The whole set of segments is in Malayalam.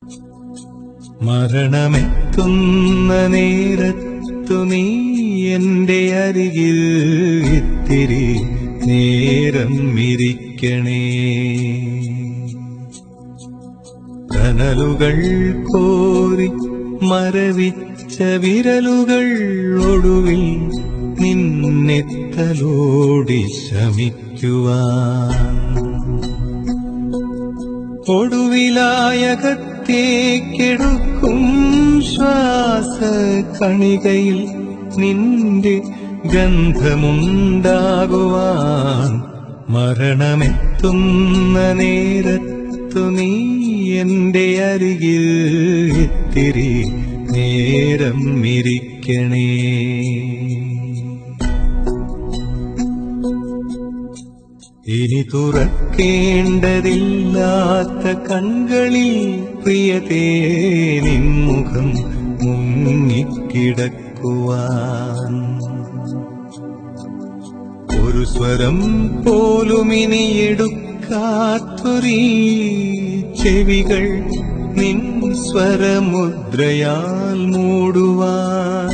മരണമെത്തുന്ന നേരത്തു നീ എന്റെ അരികിൽ ഇത്തിരി നേരം ഇരിക്കണേ കനലുകൾ കോരി മരവിച്ച വിരലുകൾ ഒടുവിൽ നിന്നെത്തലോടി ശമിക്കുവാൻ ഒടുവിലായകത്തേക്കെടുക്കും ശ്വാസ കണികയിൽ നിന്റെ ഗന്ധമുണ്ടാകുവാൻ മരണമെത്തുന്ന നേരത്തു നീ എന്റെ അരികിൽ ഇത്തിരി നേരം ഇരിക്കണേ ഇനി തുറക്കേണ്ടതില്ലാത്ത കൺകളിൽ പ്രിയതേ നിൻമുഖം മുങ്ങിക്കിടക്കുവാൻ ഒരു സ്വരം പോലും ഇനി എടുക്കാത്തൊരീ ചെവികൾ നിൻ സ്വരമുദ്രയാൽ മൂടുവാൻ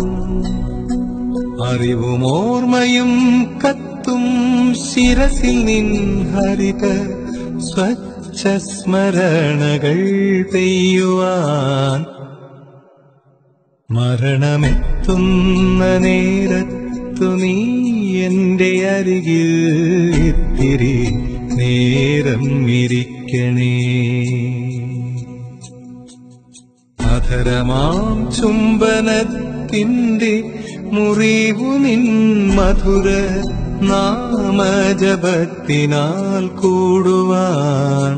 അറിവും ഓർമ്മയും കത്തും ശിരസിൽ നിൻ ഹരിത സ്വച്ഛ സ്മരണകൾ പെയ്യുവാൻ മരണമെത്തുന്ന നേരത്തു നീ എന്റെ അരികിൽ ഇത്തിരി നേരം ഇരിക്കണേ അധരമാം ചുംബനത്തിന്റെ മുറിവു നിൻ മധുര നാമജപത്തിനാൽ കൂടുവാൻ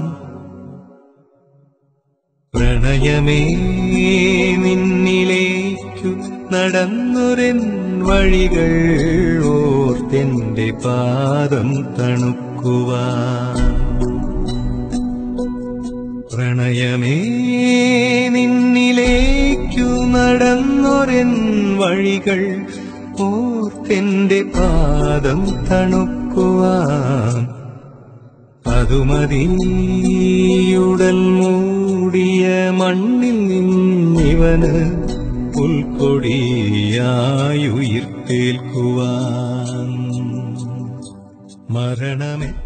പ്രണയമേ നിന്നിലേക്കു നടന്നൊരൻ വഴികൾ ഓർത്തെന്റെ പാദം തണുക്കുവാൻ പ്രണയമേ നിന്നിലേക്കു നടന്നൊരൻ വഴികൾ ഓർത്തെന്റെ പാദം തണുക്കുവാൻ അതുമതിയുടൽ മൂടിയ മണ്ണിൽ നിന്നിവന് പുൽക്കൊടിയായുയിർത്തേൽക്കുവാൻ മരണമേ